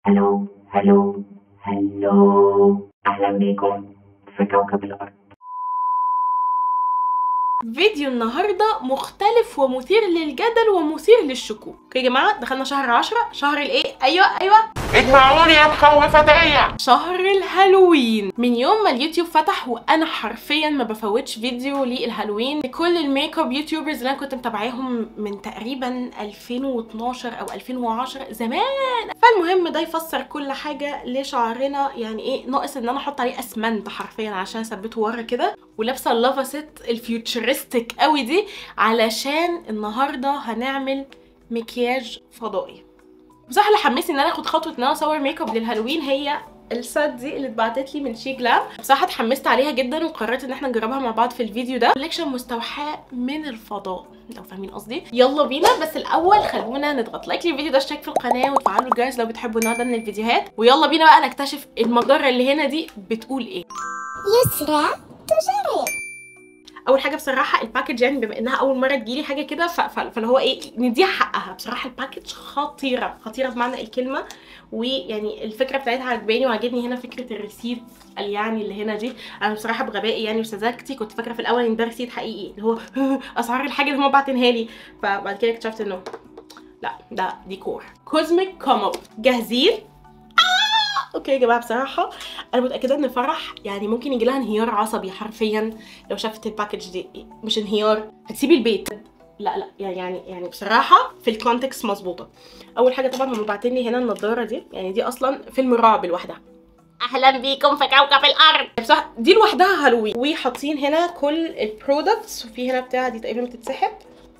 هلو هلو هلو أهلا بيكم في كوكب الأرض فيديو النهارده مختلف ومثير للجدل ومثير للشكوك اوكي يا جماعه دخلنا شهر 10 شهر الايه ايوه ايوه اجمعوني يا مخوفتية شهر الهالوين من يوم ما اليوتيوب فتح وانا حرفيا ما بفوتش فيديو للهالوين كل الميك اب يوتيوبرز اللي انا كنت متابعاهم من تقريبا 2012 او 2010 زمان فالمهم ده يفسر كل حاجه لشعرنا يعني ايه ناقص ان انا احط عليه اسمنت حرفيا عشان اثبته ورا كده ولابسه اللافا ست الفيوتشرستك قوي دي علشان النهارده هنعمل مكياج فضائي بصراحه اللي حمسني ان انا اخد خطوه ان انا اصور ميك اب للهالوين هي السات دي اللي اتبعتت لي من شي جلام بصراحه اتحمست عليها جدا وقررت ان احنا نجربها مع بعض في الفيديو ده كوليكشن مستوحاه من الفضاء لو فاهمين قصدي يلا بينا بس الاول خلونا نضغط لايك للفيديو ده اشترك في القناه وتفعلوا الجرس لو بتحبوا النوع ده من الفيديوهات ويلا بينا بقى نكتشف المجره اللي هنا دي بتقول ايه يسرى تجرب اول حاجه بصراحه الباكج يعني بما انها اول مره تجيلي حاجه كده ف- ف- فاللي هو ايه نديها حقها بصراحه الباكج خطيره خطيره بمعنى الكلمه ويعني الفكره بتاعتها عجباني وعجبني هنا فكره الريسيت يعني اللي هنا دي انا بصراحه بغبائي يعني وسذاجتي كنت فاكره في الاول ان ده ريسيت حقيقي اللي هو اسعار الحاجه اللي هم باعتينها لي فبعد كده اكتشفت انه لا ده ديكور كوزميك كوم اب جاهزين اوكي يا جماعه بصراحه انا متاكده ان فرح يعني ممكن يجي لها انهيار عصبي حرفيا لو شافت الباكج دي مش انهيار هتسيبي البيت لا لا يعني يعني يعني بصراحه في الكونتكست مظبوطه اول حاجه طبعا هم باعتين لي هنا النضاره دي يعني دي اصلا فيلم رعب لوحدها اهلا بيكم في كوكب الارض بصراحه دي لوحدها هالوين وحاطين هنا كل البرودكتس وفي هنا بتاعه دي تقريبا بتتسحب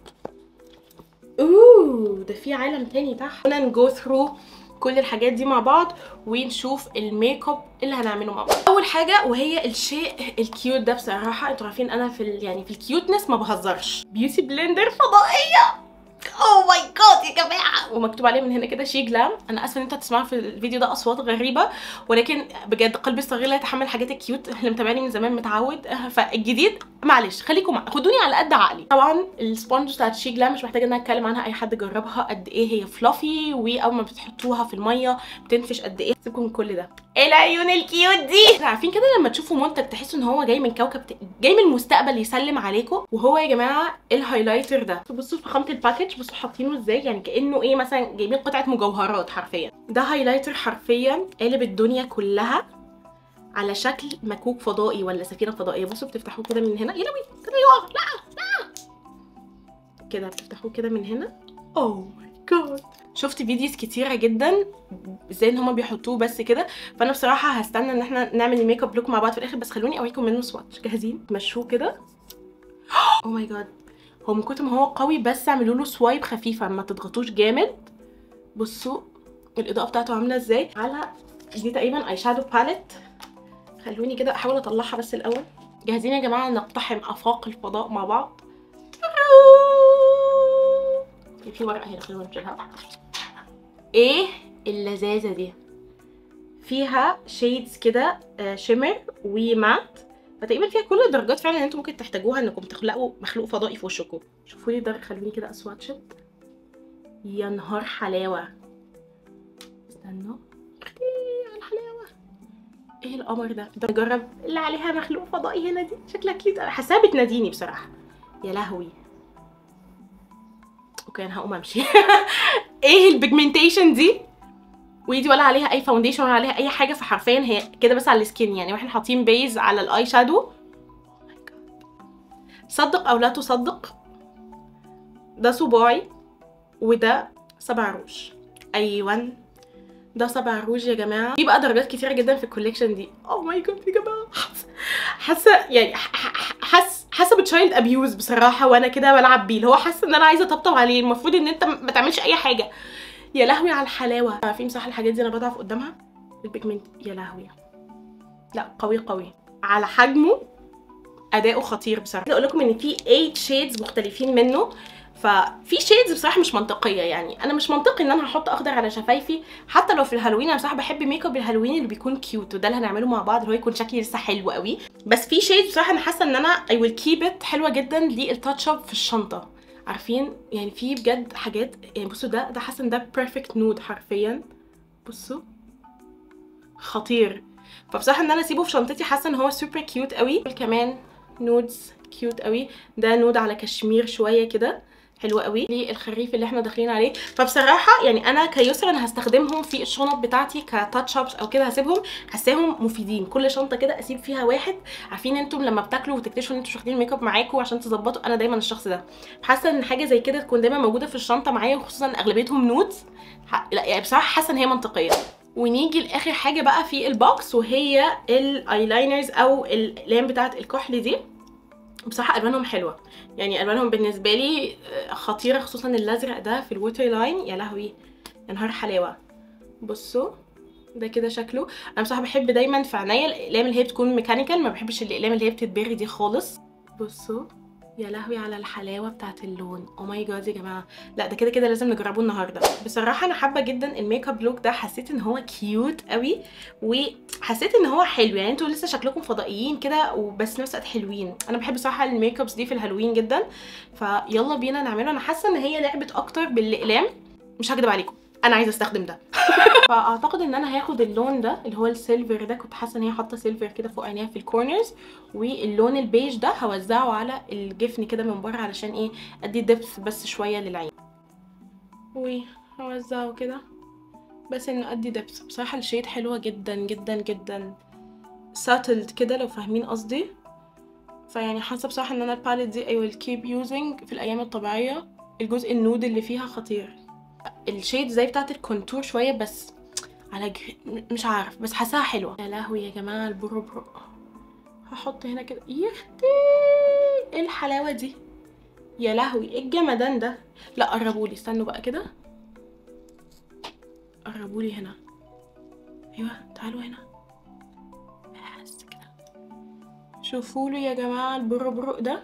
اوه ده في عالم تاني تحت خلينا نجو ثرو كل الحاجات دي مع بعض ونشوف الميك اب اللي هنعمله مع بعض اول حاجه وهي الشيء الكيوت ده بصراحه انتوا عارفين انا في ال... يعني في الكيوتنس ما بهزرش بيوتي بلندر فضائيه اوه ماي جاد يا جماعه ومكتوب عليه من هنا كده شي جلام انا اسفه ان انتوا هتسمعوا في الفيديو ده اصوات غريبه ولكن بجد قلبي الصغير لا يتحمل الحاجات الكيوت اللي متابعني من زمان متعود فالجديد معلش خليكم مع- خدوني على قد عقلي طبعا السبونج بتاعت شي جلام مش محتاجه ان انا اتكلم عنها اي حد جربها قد ايه هي فلافي واول ما بتحطوها في الميه بتنفش قد ايه سيبكم من كل ده ايه العيون الكيوت دي عارفين كده لما تشوفوا منتج تحسوا ان هو جاي من كوكب ت... جاي من المستقبل يسلم عليكم وهو يا جماعه الهايلايتر ده بصوا في فخامه الباكج بصوا حاطينه ازاي يعني كانه ايه مثلا جايبين قطعه مجوهرات حرفيا ده هايلايتر حرفيا قالب الدنيا كلها على شكل مكوك فضائي ولا سفينه فضائيه بصوا بتفتحوه كده من هنا يا لوي كده يقع لا لا كده بتفتحوه كده من هنا اوه ماي جاد شفت فيديوز كتيره جدا ازاي ان هما بيحطوه بس كده فانا بصراحه هستنى ان احنا نعمل الميك اب لوك مع بعض في الاخر بس خلوني اوريكم منه سواتش جاهزين تمشوه كده اوه ماي جاد هو من كتر ما هو قوي بس اعملوا له سوايب خفيفه ما تضغطوش جامد بصوا الاضاءه بتاعته عامله ازاي على دي تقريبا اي شادو باليت خلوني كده احاول اطلعها بس الاول جاهزين يا جماعه نقتحم افاق الفضاء مع بعض في ورقه هنا خلونا نشيلها ايه اللذاذه دي فيها شيدز كده آه، شيمر ومات فتقريبا فيها كل الدرجات فعلا اللي انتم ممكن تحتاجوها انكم تخلقوا مخلوق فضائي في وشكم شوفوا لي ده خلوني كده اسواتشت يا نهار حلاوه استنوا اختي على الحلاوه ايه القمر ده ده نجرب اللي عليها مخلوق فضائي هنا دي شكلها كيوت أوي. حاساها بتناديني بصراحه يا لهوي اوكي انا هقوم امشي ايه البيجمنتيشن دي وايدي ولا عليها اي فاونديشن ولا عليها اي حاجه فحرفيا هي كده بس على السكين يعني واحنا حاطين بيز على الاي شادو Oh my God. صدق او لا تصدق ده صباعي وده صبع روج ايوه ده صبع روج يا جماعه في بقى درجات كتيره جدا في الكوليكشن دي اوه ماي جاد يا جماعه حاسة- حاسه يعني ح- ح- حاسه حاسه بتشايلد ابيوز بصراحه وانا كده بلعب بيه اللي هو حاسه ان انا عايزه اطبطب عليه المفروض ان انت ما تعملش اي حاجه يا لهوي على الحلاوه عارفين صح الحاجات دي انا بضعف قدامها البيجمنت يا لهوي لا قوي قوي على حجمه اداؤه خطير بصراحه عايزه اقول لكم ان في 8 شيدز مختلفين منه ففي شيدز بصراحه مش منطقيه يعني انا مش منطقي ان انا هحط اخضر على شفايفي حتى لو في الهالوين انا بصراحه بحب ميك اب الهالوين اللي بيكون كيوت وده اللي هنعمله مع بعض اللي هو يكون شكلي لسه حلو قوي بس في شيدز بصراحه انا حاسه ان انا اي ويل كيب ات حلوه جدا للتاتش اب في الشنطه عارفين يعني في بجد حاجات يعني بصوا ده ده حاسه ان ده بيرفكت نود حرفيا بصوا خطير فبصراحه ان انا اسيبه في شنطتي حاسه ان هو سوبر كيوت قوي كمان نودز كيوت قوي ده نود على كشمير شويه كده حلو قوي للخريف اللي احنا داخلين عليه فبصراحه يعني انا كيسرا انا هستخدمهم في الشنط بتاعتي كتاتش ابس او كده هسيبهم حاساهم مفيدين كل شنطه كده اسيب فيها واحد عارفين انتم لما بتاكلوا وتكتشفوا ان انتوا مش واخدين الميك اب معاكم عشان تظبطوا انا دايما الشخص ده حاسه ان حاجه زي كده تكون دايما موجوده في الشنطه معايا وخصوصا اغلبيتهم نودز ح- لا يعني بصراحه حاسه ان هي منطقيه ونيجي لاخر حاجه بقى في البوكس وهي الايلاينرز او الاقلام بتاعه الكحل دي بصراحه الوانهم حلوه يعني الوانهم بالنسبه لي آه، خطيره خصوصا الازرق ده في الووتر لاين يا لهوي يا نهار حلاوه بصوا ده كده شكله انا بصراحه بحب دايما في عينيا الاقلام اللي هي بتكون ميكانيكال ما بحبش الاقلام اللي هي بتتبري دي خالص بصوا يا لهوي على الحلاوه بتاعت اللون او ماي جاد يا جماعه لا ده كده كده لازم نجربه النهارده بصراحه انا حابه جدا الميك اب لوك ده حسيت ان هو كيوت قوي وحسيت ان هو حلو يعني انتوا لسه شكلكم فضائيين كده وبس في نفس الوقت حلوين انا بحب بصراحه الميك ابس دي في الهالوين جدا فيلا بينا نعمله انا حاسه ان هي لعبت اكتر بالاقلام مش هكدب عليكم انا عايزه استخدم ده فاعتقد ان انا هاخد اللون ده اللي هو السيلفر ده كنت حاسه ان هي حاطه سيلفر كده فوق عينيها في الكورنرز واللون البيج ده هوزعه على الجفن كده من بره علشان ايه ادي دبث بس شويه للعين وهوزعه كده بس انه ادي دبث بصراحه الشيد حلوه جدا جدا جدا ساتلد كده لو فاهمين قصدي فيعني حاسه بصراحه ان انا الباليت دي اي ويل كيب يوزنج في الايام الطبيعيه الجزء النود اللي فيها خطير الشيد زي بتاعت الكونتور شويه بس على جر... م- مش عارف بس حاساها حلوه يا لهوي يا جماعه البرو برو هحط هنا كده يختي ايه الحلاوه دي يا لهوي ايه الجمدان ده لا قربولي استنوا بقى كده قربولي هنا ايوه تعالوا هنا بس كده شوفوا له يا جماعه البرو برو ده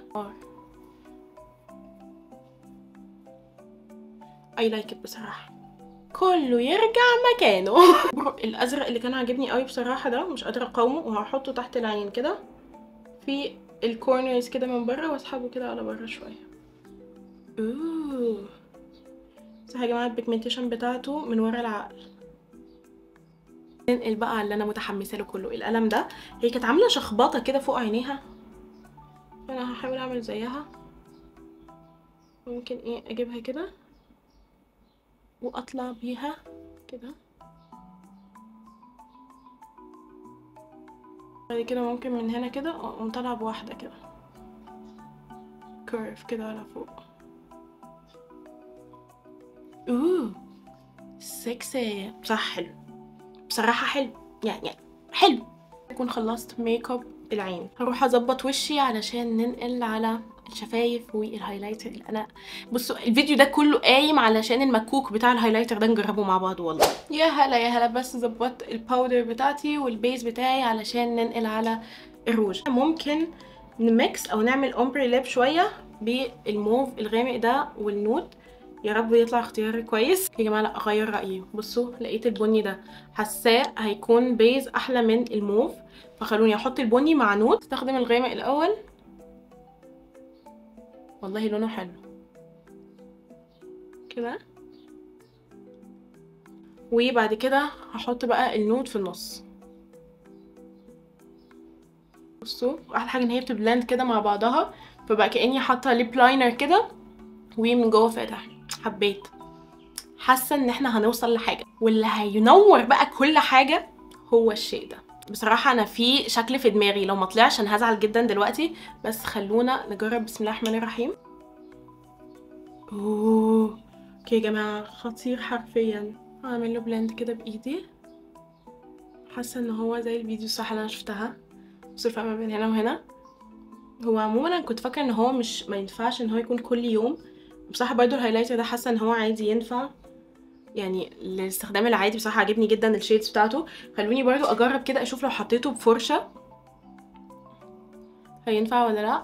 اي لايك ات بصراحه كله يرجع مكانه برو الازرق اللي كان عاجبني قوي بصراحه ده مش قادره اقاومه وهحطه تحت العين كده في الكورنرز كده من بره واسحبه كده على بره شويه اوه صح يا جماعه البيجمنتيشن بتاعته من ورا العقل ننقل بقى على اللي انا متحمسه له كله القلم ده هي كانت عامله شخبطه كده فوق عينيها فانا هحاول اعمل زيها ممكن ايه اجيبها كده واطلع بيها كده بعد كده ممكن من هنا كده اقوم طالعه بواحده كده كيرف كده على فوق اوه سكسي بصراحه حلو بصراحه حلو يعني يعني حلو اكون خلصت ميك اب العين هروح اظبط وشي علشان ننقل على الشفايف والهايلايتر اللي انا بصوا الفيديو ده كله قايم علشان المكوك بتاع الهايلايتر ده نجربه مع بعض والله يا هلا يا هلا بس ظبطت الباودر بتاعتي والبيز بتاعي علشان ننقل على الروج ممكن نميكس او نعمل اومبري لاب شويه بالموف الغامق ده والنود يا رب يطلع اختيار كويس يا جماعه لا اغير رايي بصوا لقيت البني ده حاساه هيكون بيز احلى من الموف فخلوني احط البني مع نود استخدم الغامق الاول والله لونه حلو كده وبعد كده هحط بقى النود في النص بصوا احلى حاجه ان هي بتبلند كده مع بعضها فبقى كاني حاطه ليب لاينر كده ومن جوه فاتح حبيت حاسه ان احنا هنوصل لحاجه واللي هينور بقى كل حاجه هو الشيء ده بصراحة أنا في شكل في دماغي لو ما طلعش أنا هزعل جدا دلوقتي بس خلونا نجرب بسم الله الرحمن الرحيم اوه اوكي يا جماعة خطير حرفيا هعمل له بلند كده بايدي حاسة ان هو زي الفيديو الصح اللي انا شفتها بصوا الفرق ما بين هنا وهنا هو عموما انا كنت فاكرة ان هو مش ما ينفعش ان هو يكون كل يوم بصراحة برضو الهايلايتر ده حاسة ان هو عادي ينفع يعني الاستخدام العادي بصراحة عجبني جدا الشيدز بتاعته خلوني برضو اجرب كده اشوف لو حطيته بفرشة هينفع ولا لا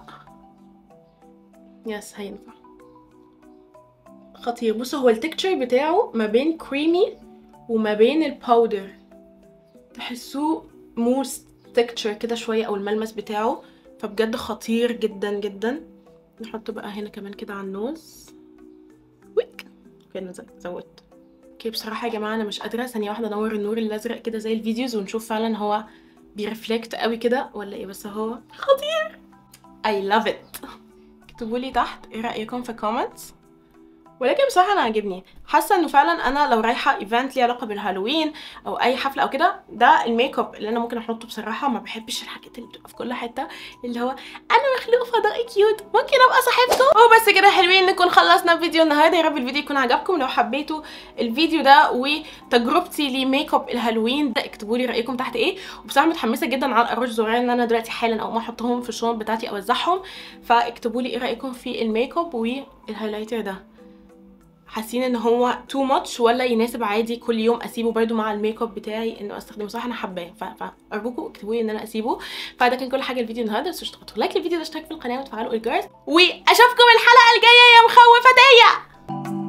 يس هينفع خطير بصوا هو التكتشر بتاعه ما بين كريمي وما بين الباودر تحسوه موس تكتشر كده شويه او الملمس بتاعه فبجد خطير جدا جدا نحطه بقى هنا كمان كده على النوز ويك كده زودت اوكي بصراحه يا جماعه انا مش قادره ثانيه واحده انور النور الازرق كده زي الفيديوز ونشوف فعلا هو بيرفلكت قوي كده ولا ايه بس هو خطير I love it اكتبوا لي تحت ايه رايكم في الكومنتس ولكن بصراحه انا عاجبني حاسه انه فعلا انا لو رايحه ايفنت ليه علاقه بالهالوين او اي حفله او كده ده الميك اب اللي انا ممكن احطه بصراحه ما بحبش الحاجات اللي بتبقى في كل حته اللي هو انا مخلوق فضائي كيوت ممكن ابقى صاحبته وبس كده حلوين نكون خلصنا فيديو النهارده يا رب الفيديو يكون عجبكم لو حبيتوا الفيديو ده وتجربتي لميك اب الهالوين ده اكتبوا لي رايكم تحت ايه وبصراحه متحمسه جدا على القراش زرار ان انا دلوقتي حالا اقوم احطهم في الشنط بتاعتي اوزعهم فاكتبوا لي ايه رايكم في الميك اب والهايلايتر ده حاسين ان هو تو ماتش ولا يناسب عادي كل يوم اسيبه برده مع الميك اب بتاعي انه استخدمه صح انا حباه ف- فارجوكم اكتبوا لي ان انا اسيبه فده كان كل حاجه الفيديو النهارده بس تحطوا لايك للفيديو ده اشترك في القناه وتفعلوا الجرس واشوفكم الحلقه الجايه يا مخوفتيه